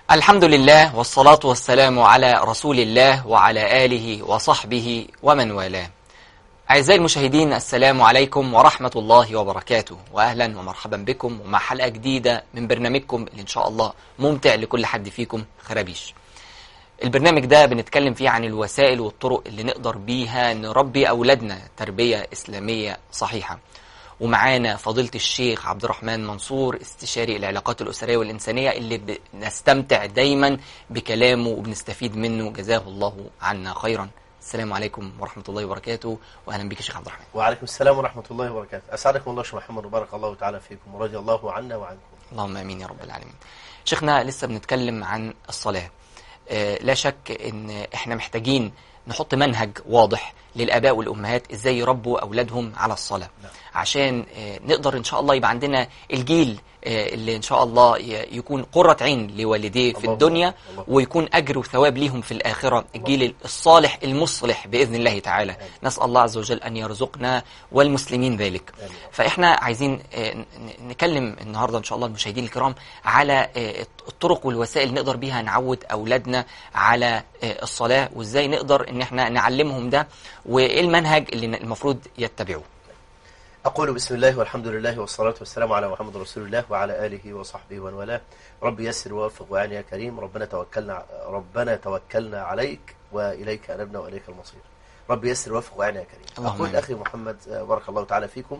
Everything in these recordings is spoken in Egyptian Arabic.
الحمد لله والصلاة والسلام على رسول الله وعلى آله وصحبه ومن والاه أعزائي المشاهدين السلام عليكم ورحمة الله وبركاته وأهلا ومرحبا بكم ومع حلقة جديدة من برنامجكم اللي إن شاء الله ممتع لكل حد فيكم خرابيش البرنامج ده بنتكلم فيه عن الوسائل والطرق اللي نقدر بيها نربي أولادنا تربية إسلامية صحيحة ومعانا فضيلة الشيخ عبد الرحمن منصور استشاري العلاقات الأسرية والإنسانية اللي بنستمتع دايما بكلامه وبنستفيد منه جزاه الله عنا خيرا السلام عليكم ورحمة الله وبركاته وأهلا بك شيخ عبد الرحمن وعليكم السلام ورحمة الله وبركاته أسعدكم الله شيخ محمد وبارك الله تعالى فيكم ورضي الله عنا وعنكم اللهم امين يا رب العالمين شيخنا لسه بنتكلم عن الصلاة آه لا شك ان احنا محتاجين نحط منهج واضح للاباء والامهات ازاي يربوا اولادهم على الصلاة نعم. عشان آه نقدر ان شاء الله يبقى عندنا الجيل آه اللي ان شاء الله ي- يكون قرة عين لوالديه في اللهم الدنيا اللهم ويكون اجر وثواب ليهم في الاخرة الجيل الصالح المصلح باذن الله تعالى آمين. نسال الله عز وجل ان يرزقنا والمسلمين ذلك آمين. فاحنا عايزين آه، ن- نكلم النهارده ان شاء الله المشاهدين الكرام على آه، الطرق والوسائل اللي نقدر بيها نعود اولادنا على آه، الصلاه وازاي نقدر ان احنا نعلمهم ده وايه المنهج اللي ن- المفروض يتبعوه أقول بسم الله والحمد لله والصلاة والسلام على محمد رسول الله وعلى آله وصحبه ومن والاه رب يسر ووفق وعن يا كريم ربنا توكلنا ربنا توكلنا عليك وإليك أنبنا وإليك المصير رب يسر ووفق وعن يا كريم اللهم أقول آمين. أخي محمد آه، بارك الله تعالى فيكم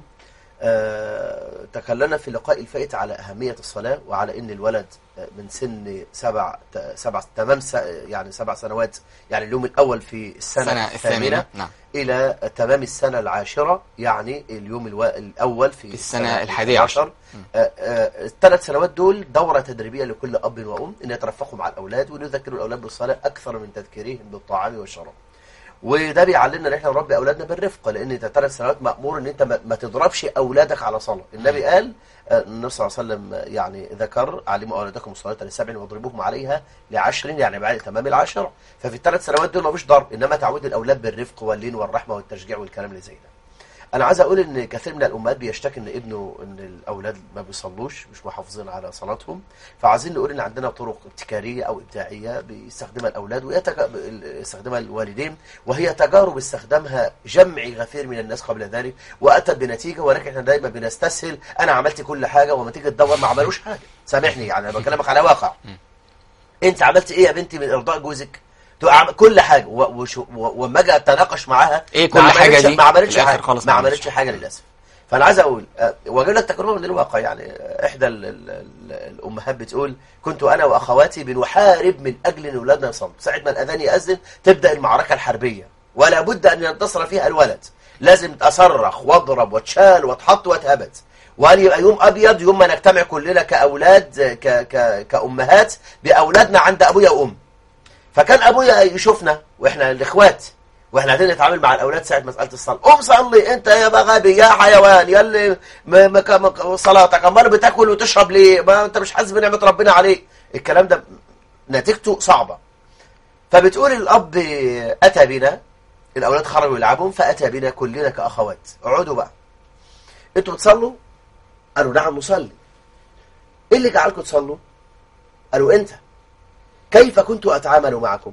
آه، تكلمنا في اللقاء الفائت على أهمية الصلاة وعلى أن الولد آه، من سن سبع ت- سبع تمام س- يعني سبع سنوات يعني اليوم الأول في السنة السنه الثامنه نعم إلى تمام السنة العاشرة يعني اليوم الو... الأول في السنة الحادية عشر. آه، آه، الثلاث سنوات دول دورة تدريبية لكل أب وأم أن يترفقوا مع الأولاد وأن يذكروا الأولاد بالصلاة أكثر من تذكيرهم بالطعام والشراب وده بيعلمنا ان احنا نربي اولادنا بالرفق لان انت ثلاث سنوات مامور ان انت ما ما تضربش اولادك على صلاه النبي قال آه، النبي صلى الله عليه وسلم يعني ذكر علموا اولادكم الصلاه لسبع واضربوهم عليها لعشر يعني بعد تمام العشر ففي الثلاث سنوات دول مفيش ضرب انما تعود الاولاد بالرفق واللين والرحمه والتشجيع والكلام اللي زي ده انا عايز اقول ان كثير من الامهات بيشتكي ان ابنه ان الاولاد ما بيصلوش مش محافظين على صلاتهم فعايزين نقول ان عندنا طرق ابتكاريه او ابداعيه بيستخدمها الاولاد ويستخدمها الوالدين وهي تجارب استخدمها جمع غفير من الناس قبل ذلك واتت بنتيجه ولكن احنا دايما بنستسهل انا عملت كل حاجه وما تيجي تدور ما عملوش حاجه سامحني يعني انا بكلمك على واقع انت عملت ايه يا بنتي من ارضاء جوزك تبقى عم- كل حاجه و- وشو- و- وما اجي اتناقش معاها إيه ما كل حاجة عملتش- دي؟ ما عملتش في الآخر حاجه خالص ما ما عملتش عملتش حاجه للاسف فانا عايز اقول أه، واجيب لك تجربه من الواقع يعني أه، احدى ال- ال- ال- الامهات بتقول كنت انا واخواتي بنحارب من اجل ان اولادنا يصلوا ساعه ما الاذان ياذن تبدا المعركه الحربيه ولا بد ان ينتصر فيها الولد لازم اصرخ واضرب واتشال واتحط واتهبت وقال يبقى يوم ابيض يوم ما نجتمع كلنا كاولاد ك ك كامهات باولادنا عند ابويا وام فكان ابويا يشوفنا واحنا الاخوات واحنا قاعدين نتعامل مع الاولاد ساعه مساله الصلاه قوم صلي انت يا غبي يا حيوان يا اللي م- م- ك- م- صلاتك امال بتاكل وتشرب ليه ما انت مش حاسس بنعمه ربنا عليك الكلام ده نتيجته صعبه فبتقول الاب اتى بنا الاولاد خرجوا يلعبوا فاتى بنا كلنا كاخوات اقعدوا بقى انتوا بتصلوا قالوا نعم نصلي ايه اللي جعلكم تصلوا قالوا انت كيف كنت أتعامل معكم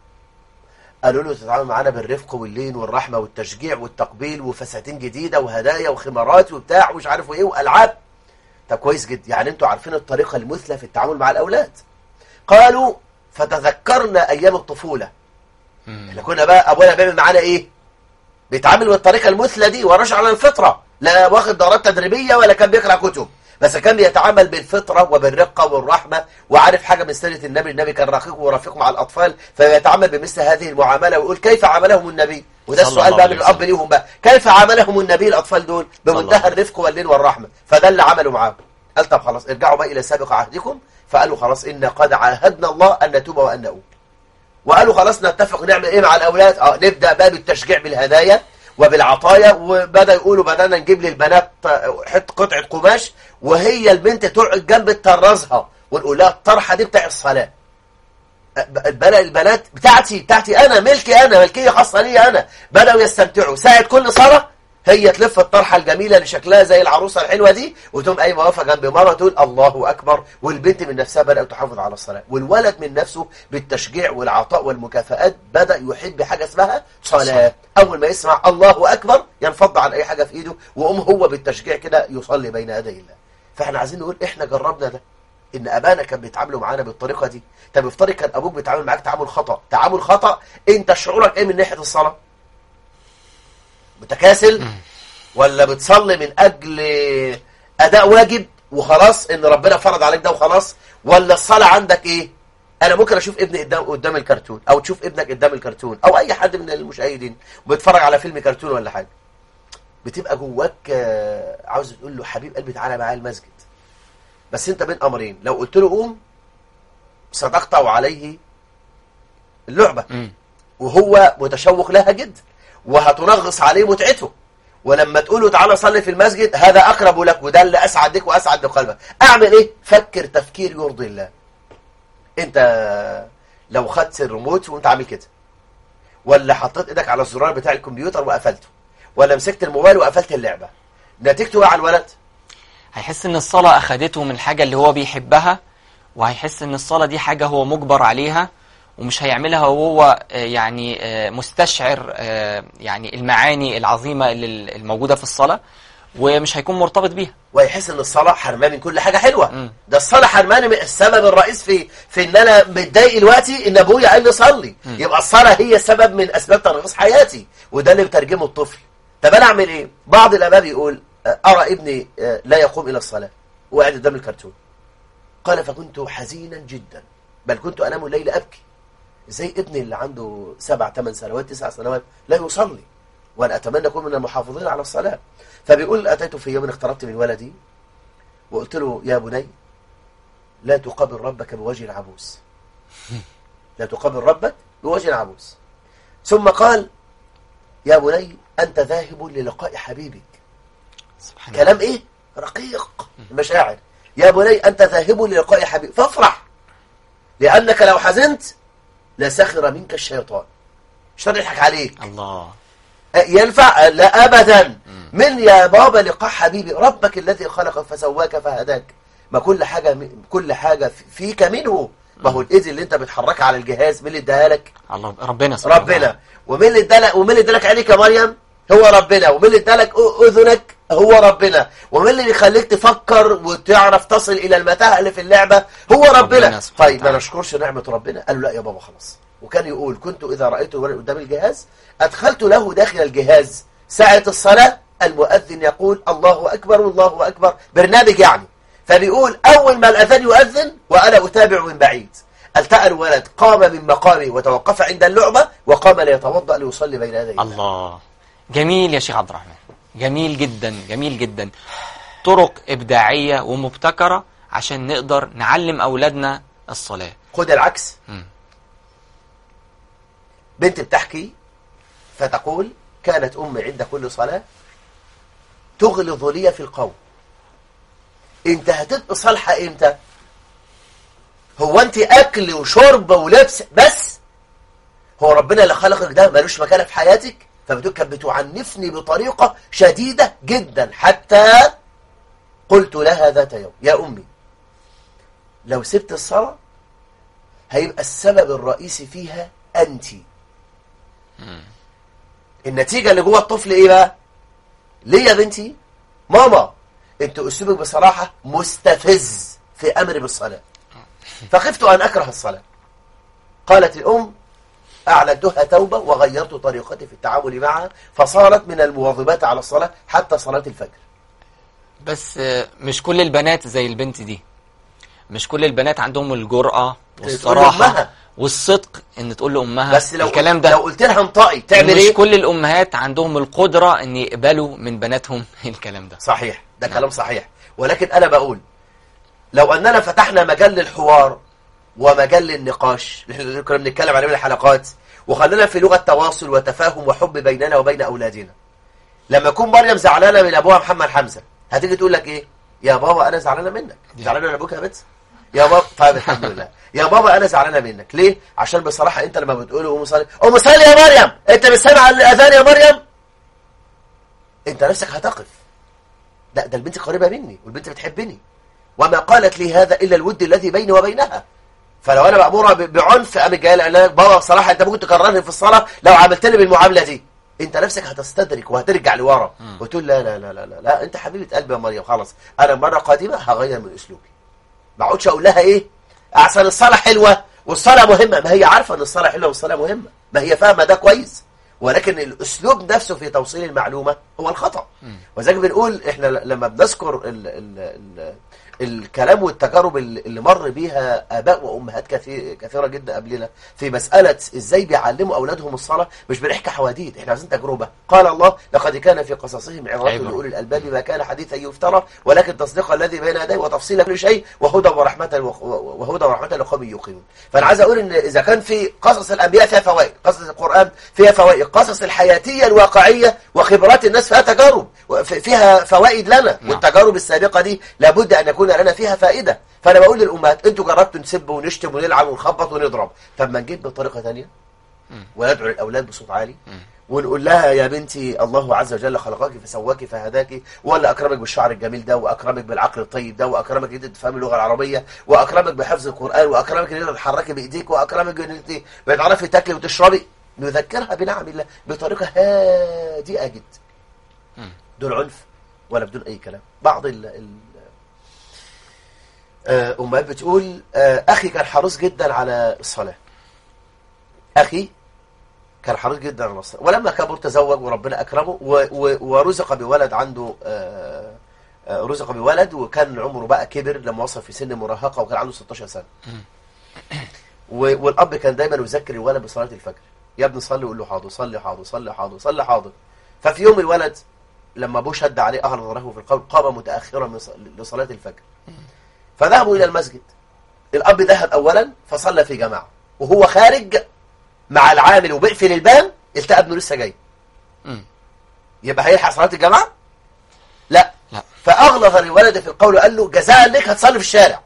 قالوا له تتعامل معنا بالرفق واللين والرحمة والتشجيع والتقبيل وفساتين جديدة وهدايا وخمارات وبتاع ومش عارف ايه وألعاب طب كويس جدا يعني انتوا عارفين الطريقة المثلى في التعامل مع الأولاد قالوا فتذكرنا أيام الطفولة احنا كنا بقى أبونا بيعمل معانا ايه بيتعامل بالطريقة المثلى دي ورجع على الفطرة لا واخد دورات تدريبية ولا كان بيقرأ كتب بس كان بيتعامل بالفطرة وبالرقة والرحمة وعارف حاجة من سيرة النبي النبي كان رقيق ورفيق مع الأطفال فيتعامل بمثل هذه المعاملة ويقول كيف عاملهم النبي وده صلى السؤال الله بقى عليه من الأب وسلم. ليهم بقى كيف عاملهم النبي الأطفال دول الله بمنتهى عليه الرفق واللين والرحمة فده اللي عملوا معاهم قال طب خلاص ارجعوا بقى إلى سابق عهدكم فقالوا خلاص إن قد عاهدنا الله أن نتوب وأن نؤوب وقالوا خلاص نتفق نعمل ايه مع الاولاد اه نبدا بقى بالتشجيع بالهدايا وبالعطايا وبدا يقولوا بدانا نجيب للبنات حته قطعه قماش وهي البنت تقعد جنب تطرزها ونقول لها الطرحه دي بتاع الصلاه البنات البنات بتاعتي بتاعتي انا ملكي انا ملكيه خاصه لي انا بداوا يستمتعوا ساعه كل صلاه هي تلف الطرحة الجميلة اللي شكلها زي العروسة الحلوة دي وتقوم قايمة واقفة جنب ماما تقول الله أكبر والبنت من نفسها بدأت تحافظ على الصلاة والولد من نفسه بالتشجيع والعطاء والمكافآت بدأ يحب حاجة اسمها صلاة أول ما يسمع الله أكبر ينفض عن أي حاجة في إيده وقوم هو بالتشجيع كده يصلي بين يدي الله فاحنا عايزين نقول احنا جربنا ده ان ابانا كان بيتعاملوا معانا بالطريقه دي طب افترض كان ابوك بيتعامل معاك تعامل خطا تعامل خطا انت شعورك ايه من ناحيه الصلاه متكاسل ولا بتصلي من اجل اداء واجب وخلاص ان ربنا فرض عليك ده وخلاص ولا الصلاه عندك ايه انا ممكن اشوف ابني قدام قدام الكرتون او تشوف ابنك قدام الكرتون او اي حد من المشاهدين بيتفرج على فيلم كرتون ولا حاجه بتبقى جواك آه، عاوز تقول له حبيب قلبي تعالى معايا المسجد بس انت بين امرين لو قلت له قوم ستقطع عليه اللعبه مم. وهو متشوق لها جدا وهتنغص عليه متعته ولما تقول له تعالى صلي في المسجد هذا اقرب لك وده اللي اسعد لك واسعد لقلبك اعمل ايه فكر تفكير يرضي الله انت لو خدت الريموت وانت عامل كده ولا حطيت ايدك على الزرار بتاع الكمبيوتر وقفلته ولا مسكت الموبايل وقفلت اللعبه نتيجته ايه على الولد هيحس ان الصلاة اخدته من الحاجة اللي هو بيحبها وهيحس ان الصلاة دي حاجة هو مجبر عليها ومش هيعملها وهو آه، يعني آه، مستشعر آه، يعني المعاني العظيمة اللي الموجودة في الصلاة ومش هيكون مرتبط بيها ويحس ان الصلاه حرماه من كل حاجه حلوه مم. ده الصلاه حرماني من السبب الرئيس في في ان انا متضايق دلوقتي ان ابويا قال لي صلي يبقى الصلاه هي سبب من اسباب تنغيص حياتي وده اللي بترجمه الطفل طب انا اعمل ايه بعض الاباء بيقول آه، ارى ابني آه، لا يقوم الى الصلاه وقاعد قدام الكرتون قال فكنت حزينا جدا بل كنت انام الليل ابكي ازاي ابني اللي عنده سبع ثمان سنوات تسع سنوات لا يصلي وانا اتمنى اكون من المحافظين على الصلاه فبيقول اتيت في يوم اقتربت من ولدي وقلت له يا بني لا تقابل ربك بوجه عبوس لا تقابل ربك بوجه عبوس ثم قال يا بني أنت ذاهب للقاء حبيبك سبحان الله كلام إيه؟ رقيق المشاعر يا بني أنت ذاهب للقاء حبيبك فافرح لأنك لو حزنت لسخر منك الشيطان الشيطان يضحك عليك الله ينفع لا ابدا من يا بابا لقاء حبيبي ربك الذي خلقك فسواك فهداك ما كل حاجه كل حاجه فيك منه ما هو الايد اللي انت بتحركها على الجهاز مين اللي اداها لك الله ربنا سبحانه ربنا ومين اللي ادالك ومين اللي ادالك عينيك يا مريم هو ربنا ومين اللي ادالك أ- اذنك هو ربنا ومين اللي بيخليك تفكر وتعرف تصل الى المتاهه اللي في اللعبه هو ربنا, ربنا سبحانه طيب ما وتعالى. نشكرش نعمه ربنا قال له لا يا بابا خلاص وكان يقول كنت اذا رايت الولد قدام الجهاز ادخلت له داخل الجهاز ساعه الصلاه المؤذن يقول الله اكبر والله اكبر برنامج يعني فبيقول اول ما الاذان يؤذن وانا اتابع من بعيد التقى الولد قام من مقامه وتوقف عند اللعبة وقام ليتوضأ ليصلي بين يدي الله الله جميل يا شيخ عبد الرحمن جميل جدا جميل جدا طرق إبداعية ومبتكرة عشان نقدر نعلم أولادنا الصلاة خد العكس مم. بنت بتحكي فتقول كانت أمي عند كل صلاة تغلظ لي في القول انت هتبقى صالحة امتى هو انت اكل وشرب ولبس بس هو ربنا اللي خلقك ده ملوش مكانة في حياتك فبتقول كانت بتعنفني بطريقة شديدة جدا حتى قلت لها ذات يوم يا أمي لو سبت الصلاة هيبقى السبب الرئيسي فيها أنت النتيجة اللي جوه الطفل إيه بقى ليه يا بنتي ماما انت أسلوبك بصراحة مستفز في أمري بالصلاة فخفت أن أكره الصلاة قالت الأم أعلنتها توبة وغيرت طريقتي في التعامل معها فصارت من المواظبات على الصلاة حتى صلاة الفجر بس آه، مش كل البنات زي البنت دي مش كل البنات عندهم الجرأة تقول والصراحة لأمها. والصدق ان تقول لأمها بس لو الكلام لو ده قلت لها انطقي تعمل مش ايه كل الأمهات عندهم القدرة ان يقبلوا من بناتهم الكلام ده صحيح ده كلام صحيح ولكن أنا بقول لو أننا فتحنا مجال للحوار ومجال للنقاش اللي كنا بنتكلم عليه من الحلقات وخلينا في لغة تواصل وتفاهم وحب بيننا وبين أولادنا لما يكون مريم زعلانة من أبوها محمد حمزة هتيجي تقول لك إيه يا بابا أنا زعلانة منك زعلانة من أبوك يا بنت يا بابا طيب الحمد لله يا بابا أنا زعلانة منك ليه عشان بصراحة أنت لما بتقول أم صلي أم صلي يا مريم أنت مش سامع الأذان يا مريم انت نفسك هتقف لا ده البنت قريبة مني والبنت بتحبني وما قالت لي هذا إلا الود الذي بيني وبينها فلو أنا مأمورة ب- بعنف أم جاي لها بابا بصراحة أنت ممكن تكررني في الصلاة لو عملتني بالمعاملة دي أنت نفسك هتستدرك وهترجع لورا وتقول لا لا لا لا لا, لا أنت حبيبة قلبي يا مريم خلاص أنا مرة قادمة هغير من أسلوبي ما اقعدش أقول لها إيه أحسن الصلاة حلوة والصلاة مهمة ما هي عارفة أن الصلاة حلوة والصلاة مهمة ما هي فاهمة ده كويس ولكن الأسلوب نفسه في توصيل المعلومة هو الخطأ وذلك بنقول إحنا ل- لما بنذكر ال ال ال الكلام والتجارب اللي اللي مر بيها آباء وأمهات كثير كثيرة جدا قبلنا في مسألة إزاي بيعلموا أولادهم الصلاة مش بنحكي حواديت إحنا عايزين تجربة قال الله لقد كان في قصصهم عبرة عبرة. لأولي الألباب ما كان حديثا يفترى ولكن تصديق الذي بين يديه وتفصيل كل شيء وهدى ورحمة وخ- وهدى ورحمة لقوم يوقنون فأنا عايز أقول إن إذا كان في قصص الأنبياء فيها فوائد قصص القرآن فيها فوائد قصص الحياتية الواقعية وخبرات الناس فيها تجارب وف- فيها فوائد لنا نعم. والتجارب السابقة دي لابد أن يكون لنا فيها فائدة فأنا بقول للأمهات أنتوا جربتوا نسب ونشتم ونلعب ونخبط ونضرب طب ما نجيب بطريقة تانية وندعو الأولاد بصوت عالي ونقول لها يا بنتي الله عز وجل خلقك فسواك فهداك ولا أكرمك بالشعر الجميل ده وأكرمك بالعقل الطيب ده وأكرمك إن أنت تفهمي اللغة العربية وأكرمك بحفظ القرآن وأكرمك إن أنت تتحركي بإيديك وأكرمك إن أنت بتعرفي تاكلي وتشربي نذكرها بنعم الله بطريقة هادئة جدا دون عنف ولا بدون أي كلام بعض ال ال آه، أمهات بتقول آه، أخي كان حريص جدا على الصلاة أخي كان حريص جدا على الصلاة ولما كبر تزوج وربنا أكرمه و- و- ورزق بولد عنده آه، آه، رزق بولد وكان عمره بقى كبر لما وصل في سن مراهقة وكان عنده 16 سنة و- والأب كان دايما يذكر الولد بصلاة الفجر يا ابني صلي وقول له حاضر صلي حاضر صلي حاضر صلي حاضر ففي يوم الولد لما ابوه شد عليه أهل ظهره في القول قام متأخرا من ص- لصلاة الفجر فذهبوا إلى المسجد الأب ذهب أولا فصلى في جماعة وهو خارج مع العامل وبيقفل الباب التقى ابنه لسه جاي مم. يبقى هيلحق صلاة الجماعة؟ لا لا. فأغلظ الولد في القول وقال له جزاء لك هتصلي في الشارع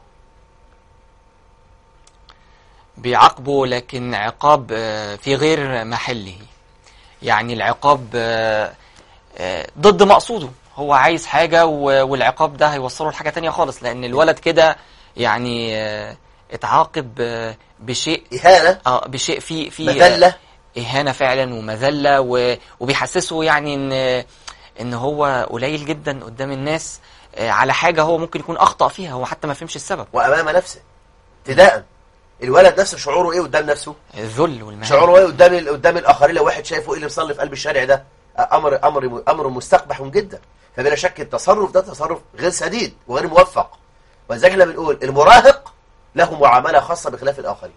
بيعاقبه لكن عقاب آه، في غير محله يعني العقاب آه، آه، ضد مقصوده هو عايز حاجة و- والعقاب ده هيوصله لحاجة تانية خالص لأن الولد كده يعني آه، اتعاقب آه، بشيء إهانة اه بشيء في في مذلة إهانة فعلا ومذلة و- وبيحسسه يعني إن إن هو قليل جدا قدام الناس آه، على حاجة هو ممكن يكون أخطأ فيها هو حتى ما فهمش السبب وأمام نفسه ابتداء الولد نفسه شعوره إيه قدام نفسه الذل والمهانة شعوره إيه قدام ال- قدام الآخرين لو واحد شايفه إيه اللي مصلي في قلب الشارع ده أمر أمر أمر مستقبح جدا فبلا شك التصرف ده تصرف غير سديد وغير موفق ولذلك احنا بنقول المراهق له معاملة خاصة بخلاف الآخرين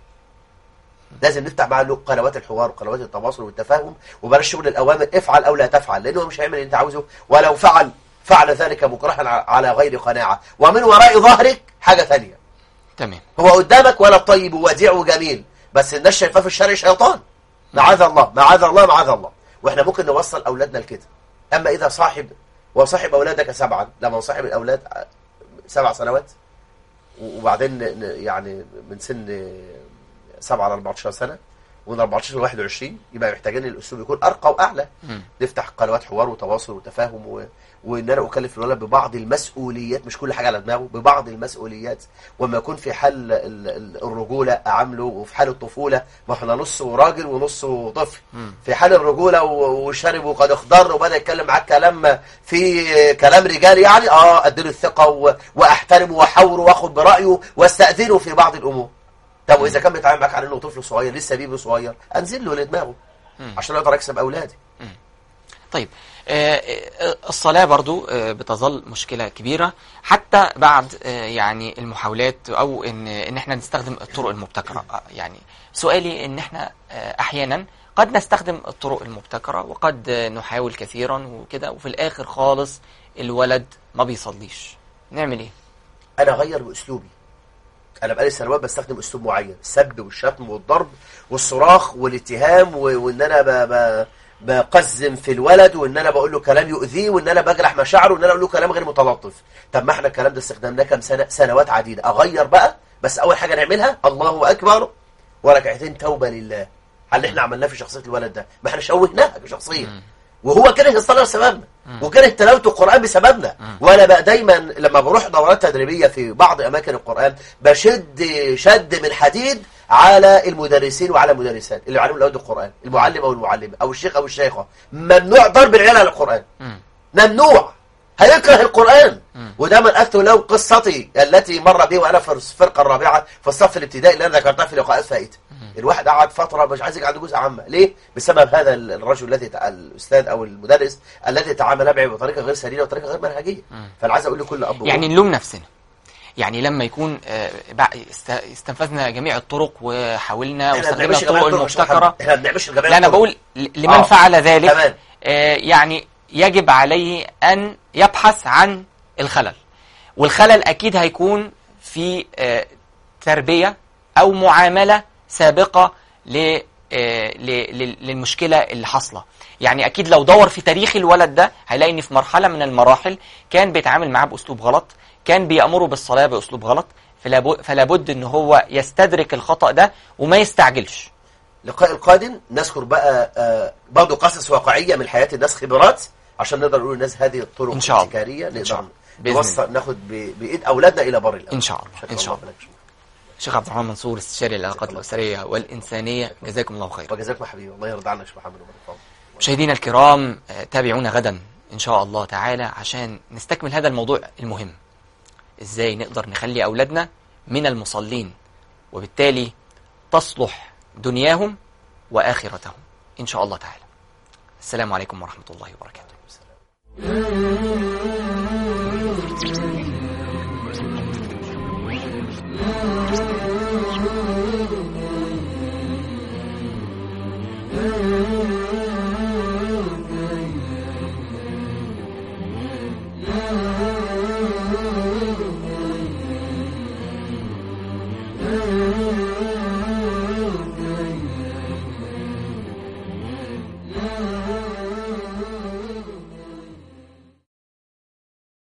لازم نفتح معاه له قنوات الحوار وقنوات التواصل والتفاهم وبلاش شغل الأوامر افعل أو لا تفعل لأنه مش هيعمل اللي أنت عاوزه ولو فعل فعل ذلك مكرها على غير قناعة ومن وراء ظهرك حاجة ثانية تمام هو قدامك ولا طيب ووديع وجميل بس الناس شايفاه في الشارع شيطان معاذ الله معاذ الله معاذ الله واحنا ممكن نوصل اولادنا لكده اما اذا صاحب وصاحب اولادك سبعا لما صاحب الاولاد سبع سنوات وبعدين ن- يعني من سن 7 ل 14 سنه ومن 14 ل 21 يبقى محتاجين الاسلوب يكون ارقى واعلى مم. نفتح قنوات حوار وتواصل وتفاهم و... وان انا اكلف الولد ببعض المسؤوليات مش كل حاجه على دماغه ببعض المسؤوليات وما يكون في حال ال- ال- الرجوله اعامله وفي حال الطفوله ما احنا نصه راجل ونصه طفل مم. في حال الرجوله و- وشرب وقد اخضر وبدا يتكلم معاك كلام في كلام رجال يعني اه اديله الثقه و... واحترمه واحاوره واخد برايه واستاذنه في بعض الامور طب واذا كان بيتعامل معاك على انه طفل صغير لسه بيبي صغير انزل له لدماغه مم. عشان اقدر اكسب اولادي طيب آه، آه، الصلاة برضو آه، بتظل مشكلة كبيرة حتى بعد آه، يعني المحاولات أو إن إن إحنا نستخدم الطرق المبتكرة آه، يعني سؤالي إن إحنا آه، أحيانا قد نستخدم الطرق المبتكرة وقد آه، نحاول كثيرا وكده وفي الآخر خالص الولد ما بيصليش نعمل إيه؟ انا اغير باسلوبي انا بقالي سنوات بستخدم اسلوب معين السب والشتم والضرب والصراخ والاتهام و- وان انا ب... ب... بقزم في الولد وان انا بقول له كلام يؤذيه وان انا بجرح مشاعره وان انا اقول له كلام غير متلطف طب ما احنا الكلام ده استخدمناه كام سنه سنوات عديده اغير بقى بس اول حاجه نعملها الله اكبر وركعتين توبه لله على اللي احنا عملناه في شخصيه الولد ده ما احنا شوهناها كشخصيه وهو كره الصلاة بسببنا وكره تلاوة القرآن بسببنا وأنا بقى دايما لما بروح دورات تدريبية في بعض أماكن القرآن بشد شد من حديد على المدرسين وعلى المدرسات اللي يعلموا الأولاد القرآن المعلم أو المعلمة أو الشيخ أو الشيخة ممنوع ضرب العيال على القرآن مم. ممنوع هيكره القرآن وده من أكثر له قصتي التي مر بي وأنا في الفرقة الرابعة في الصف الابتدائي اللي أنا ذكرتها في لقاءات فائتة الواحد قعد فترة مش عايز يقعد جزء عامة ليه؟ بسبب هذا الرجل الذي تع- الأستاذ أو المدرس الذي تعامل معي بطريقة غير سليمة وطريقة غير منهجية فأنا عايز أقول لكل أب يعني وأم، نلوم نفسنا يعني لما يكون آه، بع- است- استنفذنا جميع الطرق وحاولنا إحنا ما واستخدمنا بنعملش الطرق جميع الطرق عشان المبتكرة محمد. إحنا ما بنعملش جميع لا أنا الطرق. بقول ل- لمن آه. فعل ذلك تمام. آه، يعني يجب عليه أن يبحث عن الخلل والخلل أكيد هيكون في آه، تربية أو معاملة سابقة ل آه، ل- ل- للمشكلة اللي حاصلة يعني أكيد لو دور في تاريخ الولد ده هيلاقي إن في مرحلة من المراحل كان بيتعامل معاه بأسلوب غلط كان بيأمره بالصلاة بأسلوب غلط فلا بو- فلا بد إن هو يستدرك الخطأ ده وما يستعجلش اللقاء القادم نذكر بقى آه، برضه قصص واقعية من حياة الناس خبرات عشان نقدر نقول للناس هذه الطرق إن شاء الله. الابتكارية إن شاء نقدر الله. بإذن نوصل ناخد ب- بإيد أولادنا إلى بر الأمان إن شاء الله. شكرا إن شاء الله لك. شيخ عبد الرحمن منصور استشاري العلاقات الأسرية والإنسانية جزاكم الله خيرا وجزاكم حبيبي الله يرضى عنك يا شيخ محمد وبارك فيك. مشاهدينا الكرام آه، تابعونا غدا إن شاء الله تعالى عشان نستكمل هذا الموضوع المهم إزاي نقدر نخلي أولادنا من المصلين وبالتالي تصلح دنياهم وآخرتهم إن شاء الله تعالى السلام عليكم ورحمة الله وبركاته Thank